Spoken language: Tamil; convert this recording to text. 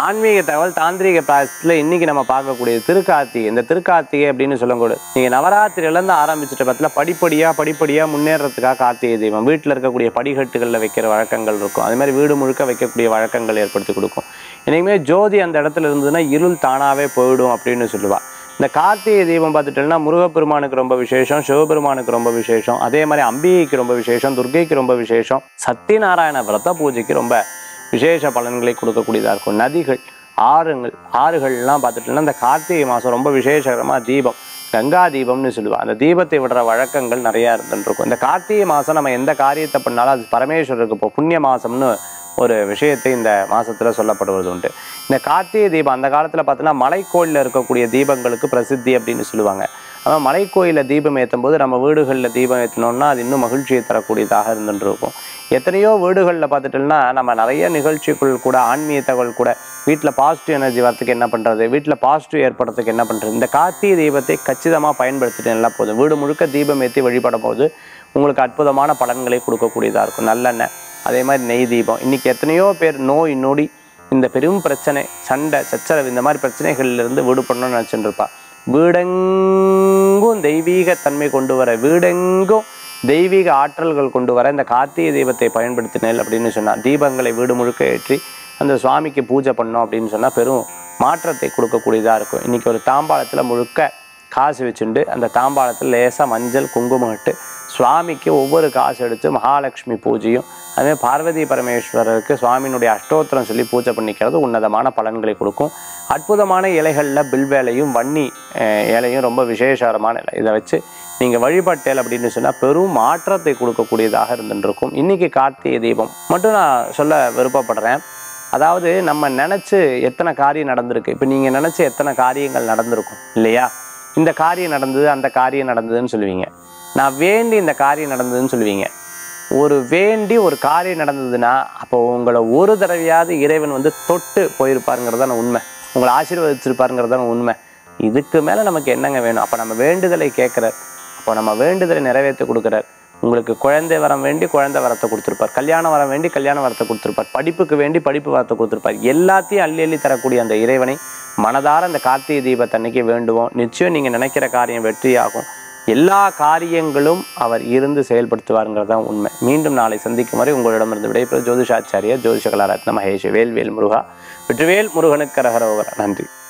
ஆன்மீக தகவல் தாந்திரீக பிராயசத்தில் இன்னைக்கு நம்ம பார்க்கக்கூடிய திருக்கார்த்திகை இந்த திருக்கார்த்திகை அப்படின்னு சொல்லக்கூடாது நீங்க நவராத்திரியிலேருந்து ஆரம்பிச்சிட்ட பத்தில படிப்படியா படிப்படியா முன்னேறதுக்காக கார்த்திகை தெய்வம் வீட்டில் இருக்கக்கூடிய படிக்கட்டுகளில் வைக்கிற வழக்கங்கள் இருக்கும் அதே மாதிரி வீடு முழுக்க வைக்கக்கூடிய வழக்கங்கள் ஏற்படுத்தி கொடுக்கும் என்னைக்குமே ஜோதி அந்த இடத்துல இருந்ததுன்னா இருள் தானாவே போயிடும் அப்படின்னு சொல்லுவா இந்த கார்த்திகை தீபம் பார்த்துட்டோம்னா முருகப்பெருமானுக்கு ரொம்ப விசேஷம் சிவபெருமானுக்கு ரொம்ப விசேஷம் அதே மாதிரி அம்பிகைக்கு ரொம்ப விசேஷம் துர்க்கைக்கு ரொம்ப விசேஷம் சத்யநாராயண விரத பூஜைக்கு ரொம்ப விசேஷ பலன்களை கொடுக்கக்கூடியதாக இருக்கும் நதிகள் ஆறுங்கள் ஆறுகள்லாம் பார்த்துட்டோம்னா இந்த கார்த்திகை மாதம் ரொம்ப விசேஷகரமாக தீபம் கங்கா தீபம்னு சொல்லுவாள் அந்த தீபத்தை விடுற வழக்கங்கள் நிறையா இருந்துருக்கும் இந்த கார்த்திகை மாதம் நம்ம எந்த காரியத்தை பண்ணாலும் அது பரமேஸ்வரருக்கு இப்போ புண்ணிய மாதம்னு ஒரு விஷயத்தை இந்த மாதத்தில் சொல்லப்படுவது உண்டு இந்த கார்த்திகை தீபம் அந்த காலத்தில் பார்த்தோன்னா மலைக்கோயிலில் இருக்கக்கூடிய தீபங்களுக்கு பிரசித்தி அப்படின்னு சொல்லுவாங்க ஆனால் மலைக்கோயிலில் தீபம் ஏற்றும் போது நம்ம வீடுகளில் தீபம் ஏற்றினோம்னா அது இன்னும் மகிழ்ச்சியை தரக்கூடியதாக இருந்துட்டு இருக்கும் எத்தனையோ வீடுகளில் பார்த்துட்டோம்னா நம்ம நிறைய நிகழ்ச்சிக்குள் கூட ஆன்மீக தகவல் கூட வீட்டில் பாசிட்டிவ் எனர்ஜி வரத்துக்கு என்ன பண்ணுறது வீட்டில் பாசிட்டிவ் ஏற்படுறதுக்கு என்ன பண்ணுறது இந்த கார்த்திகை தீபத்தை கச்சிதமாக பயன்படுத்திட்டு நல்லா போதும் வீடு முழுக்க தீபம் ஏற்றி வழிபடும் போது உங்களுக்கு அற்புதமான பலன்களை கொடுக்கக்கூடியதாக இருக்கும் நல்லெண்ணெய் அதே மாதிரி நெய் தீபம் இன்றைக்கி எத்தனையோ பேர் நோய் நொடி இந்த பெரும் பிரச்சனை சண்டை சச்சரவு இந்த மாதிரி பிரச்சனைகள்லேருந்து விடுபடணும்னு நினச்சிட்டு இருப்பா வீடெங்கும் தெய்வீக தன்மை கொண்டு வர வீடெங்கும் தெய்வீக ஆற்றல்கள் கொண்டு வர இந்த கார்த்திகை தீபத்தை பயன்படுத்தினேன் அப்படின்னு சொன்னால் தீபங்களை வீடு முழுக்க ஏற்றி அந்த சுவாமிக்கு பூஜை பண்ணோம் அப்படின்னு சொன்னால் பெரும் மாற்றத்தை கொடுக்கக்கூடியதாக இருக்கும் இன்றைக்கி ஒரு தாம்பாளத்தில் முழுக்க காசு வச்சுண்டு அந்த தாம்பாளத்தில் லேசாக மஞ்சள் குங்குமம் இட்டு சுவாமிக்கு ஒவ்வொரு காசு எடுத்து மகாலட்சுமி பூஜையும் அதே பார்வதி பரமேஸ்வரருக்கு சுவாமியினுடைய அஷ்டோத்திரம் சொல்லி பூஜை பண்ணிக்கிறது உன்னதமான பலன்களை கொடுக்கும் அற்புதமான இலைகளில் பில்வேலையும் வன்னி அஹ், இலையும் ரொம்ப விசேஷகரமான இலை இதை வச்சு நீங்கள் வழிபட்டேல் அப்படின்னு சொன்னால் பெரும் மாற்றத்தை கொடுக்கக்கூடியதாக இருந்துருக்கும் இன்றைக்கி கார்த்திகை தீபம் மட்டும் நான் சொல்ல விருப்பப்படுறேன் அதாவது நம்ம நினச்சி எத்தனை காரியம் நடந்திருக்கு இப்போ நீங்கள் நினச்சி எத்தனை காரியங்கள் நடந்திருக்கும் இல்லையா இந்த காரியம் நடந்தது அந்த காரியம் நடந்ததுன்னு சொல்லுவீங்க நான் வேண்டி இந்த காரியம் நடந்ததுன்னு சொல்லுவீங்க ஒரு வேண்டி ஒரு காரியம் நடந்ததுன்னா அப்போ உங்களை ஒரு தடவையாவது இறைவன் வந்து தொட்டு போயிருப்பாருங்கிறதான உண்மை உங்களை ஆசீர்வதிச்சிருப்பாருங்கிறதான உண்மை இதுக்கு மேலே நமக்கு என்னங்க வேணும் அப்போ நம்ம வேண்டுதலை கேட்குறார் அப்போ நம்ம வேண்டுதலை நிறைவேற்றி கொடுக்குறார் உங்களுக்கு குழந்தை வரம் வேண்டி குழந்தை வரத்தை கொடுத்துருப்பார் கல்யாணம் வரம் வேண்டி கல்யாண வரத்தை கொடுத்துருப்பார் படிப்புக்கு வேண்டி படிப்பு வரத்தை கொடுத்துருப்பார் எல்லாத்தையும் அள்ளி அள்ளி தரக்கூடிய அந்த இறைவனை மனதார அந்த கார்த்திகை தீபத்தன்னைக்கு வேண்டுவோம் நிச்சயம் நீங்கள் நினைக்கிற காரியம் வெற்றியாகும் எல்லா காரியங்களும் அவர் இருந்து செயல்படுத்துவாருங்கிறது தான் உண்மை மீண்டும் நாளை சந்திக்கும் வரை உங்களிடமிருந்து விடைபெறும் ஜோதிஷாச்சாரியா ஜோதிஷ கலாரத்ன மகேஷ் வேல்வேல் முருகா வெற்றிவேல் முருகனுக்கு ரகரோகர நன்றி